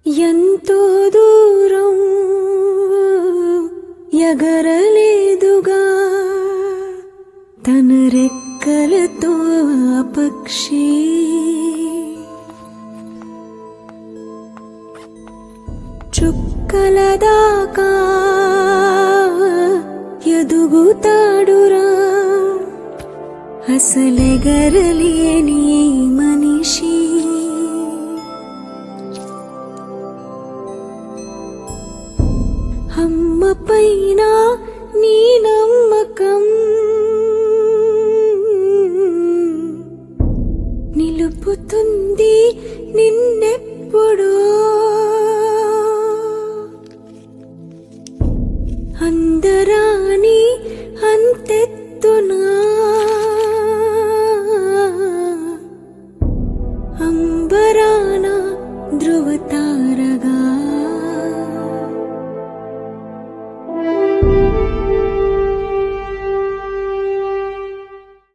ఎంతో దూరం ఎగరలేదుగా తన రెక్కలతో ఆ పక్షి చుక్కల దాకా ఎదుగుతాడురా అసలెగరలేని మనిషి అమ్మ పైన నీ నమ్మకం నిలుపుతుంది నిన్నెప్పుడో అందరాని అంతెత్తునా అంబరాన ధృవతా